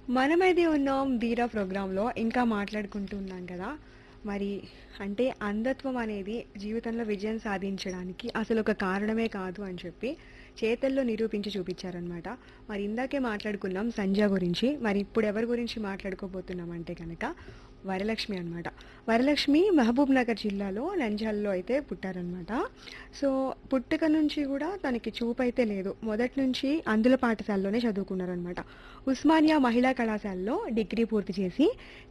మనమైతే ఉన్నాం ధీరా ప్రోగ్రాంలో ఇంకా మాట్లాడుకుంటూ ఉన్నాం కదా మరి అంటే అంధత్వం అనేది జీవితంలో విజయం సాధించడానికి అసలు ఒక కారణమే కాదు అని చెప్పి చేతల్లో నిరూపించి చూపించారనమాట మరి ఇందాకే మాట్లాడుకున్నాం సంజ గురించి మరి ఇప్పుడు ఎవరి గురించి మాట్లాడుకోబోతున్నాం అంటే కనుక వరలక్ష్మి అన్నమాట వరలక్ష్మి మహబూబ్ నగర్ జిల్లాలో నంజాల్లో అయితే పుట్టారనమాట సో పుట్టుక నుంచి కూడా తనకి చూపు అయితే లేదు మొదటి నుంచి అందుల పాఠశాలలోనే చదువుకున్నారనమాట ఉస్మానియా మహిళా కళాశాలలో డిగ్రీ పూర్తి చేసి